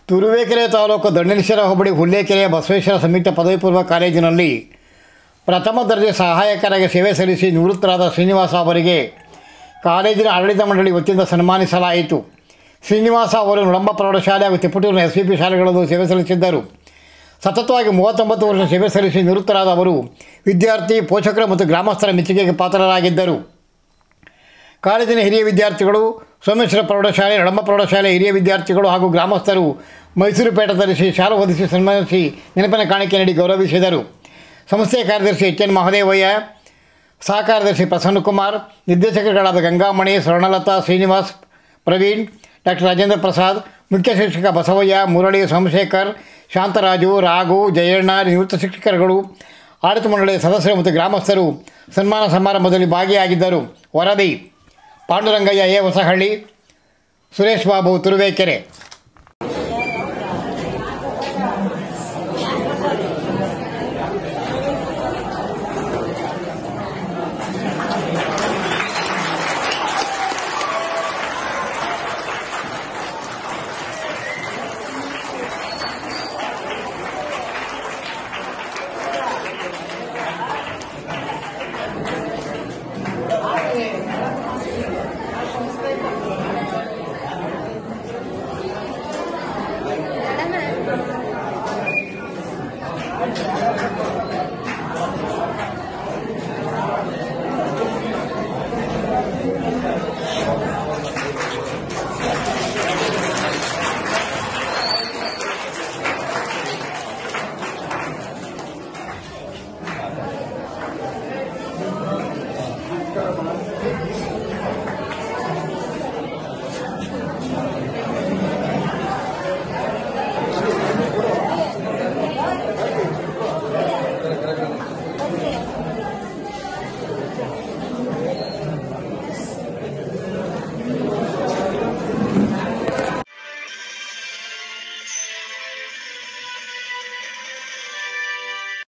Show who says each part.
Speaker 1: ತುರುವೇಕೆರೆ ತಾಲೂಕು ದಂಡನೇಶ್ವರ ಹೋಬಳಿ ಹುಲ್ಲೇಕೆರೆಯ ಬಸವೇಶ್ವರ ಸಂಯುಕ್ತ ಪದವಿ ಪೂರ್ವ ಕಾಲೇಜಿನಲ್ಲಿ ಪ್ರಥಮ ದರ್ಜೆ ಸಹಾಯಕರಾಗಿ ಸೇವೆ ಸಲ್ಲಿಸಿ ನಿವೃತ್ತರಾದ ಶ್ರೀನಿವಾಸ ಅವರಿಗೆ ಕಾಲೇಜಿನ ಆಡಳಿತ ಮಂಡಳಿ ವತಿಯಿಂದ ಸನ್ಮಾನಿಸಲಾಯಿತು ಶ್ರೀನಿವಾಸ ಅವರು ನಳಂಬ ಪ್ರೌಢಶಾಲೆ ಹಾಗೂ ತಿಪ್ಪಟೂರಿನ ಎಸ್ ವಿ ಪಿ ಶಾಲೆಗಳಲ್ಲೂ ಸೇವೆ ಸಲ್ಲಿಸಿದ್ದರು ಸತತವಾಗಿ ಮೂವತ್ತೊಂಬತ್ತು ವರ್ಷ ಸೇವೆ ಸಲ್ಲಿಸಿ ನಿವೃತ್ತರಾದ ಅವರು ವಿದ್ಯಾರ್ಥಿ ಪೋಷಕರು ಮತ್ತು ಗ್ರಾಮಸ್ಥರ ಮೆಚ್ಚುಗೆಗೆ ಪಾತ್ರರಾಗಿದ್ದರು ಕಾಲೇಜಿನ ಹಿರಿಯ ವಿದ್ಯಾರ್ಥಿಗಳು ಸೋಮೇಶ್ವರ ಪ್ರೌಢಶಾಲೆ ನಳಂಬ ಪ್ರೌಢಶಾಲೆ ಹಿರಿಯ ವಿದ್ಯಾರ್ಥಿಗಳು ಹಾಗೂ ಗ್ರಾಮಸ್ಥರು ಮೈಸೂರು ಪೇಟ ಧರಿಸಿ ಶಾಲು ಹೊದಿಸಿ ಸನ್ಮಾನಿಸಿ ನೆನಪಿನ ಕಾಣಿಕೆ ನೀಡಿ ಗೌರವಿಸಿದರು ಸಂಸ್ಥೆಯ ಕಾರ್ಯದರ್ಶಿ ಎಚ್ ಎನ್ ಮಹದೇವಯ್ಯ ಸಹ ಕಾರ್ಯದರ್ಶಿ ಪ್ರಸನ್ನಕುಮಾರ್ ನಿರ್ದೇಶಕರುಗಳಾದ ಗಂಗಾಮಣಿ ಸ್ವರ್ಣಲತಾ ಶ್ರೀನಿವಾಸ್ ಪ್ರವೀಣ್ ಡಾಕ್ಟರ್ ರಾಜೇಂದ್ರ ಪ್ರಸಾದ್ ಮುಖ್ಯ ಶಿಕ್ಷಕ ಬಸವಯ್ಯ ಮುರಳಿ ಸೋಮಶೇಖರ್ ಶಾಂತರಾಜು ರಾಘು ಜಯಣ್ಣ ನಿವೃತ್ತ ಶಿಕ್ಷಕರುಗಳು ಆಡಳಿತ ಮಂಡಳಿಯ ಸದಸ್ಯರು ಮತ್ತು ಗ್ರಾಮಸ್ಥರು ಸನ್ಮಾನ ಸಮಾರಂಭದಲ್ಲಿ ಭಾಗಿಯಾಗಿದ್ದರು ವರದಿ ಪಾಂಡುರಂಗಯ್ಯ ಎ ಹೊಸಹಳ್ಳಿ ಸುರೇಶ್ ಬಾಬು ತುರುವೇಕೆರೆ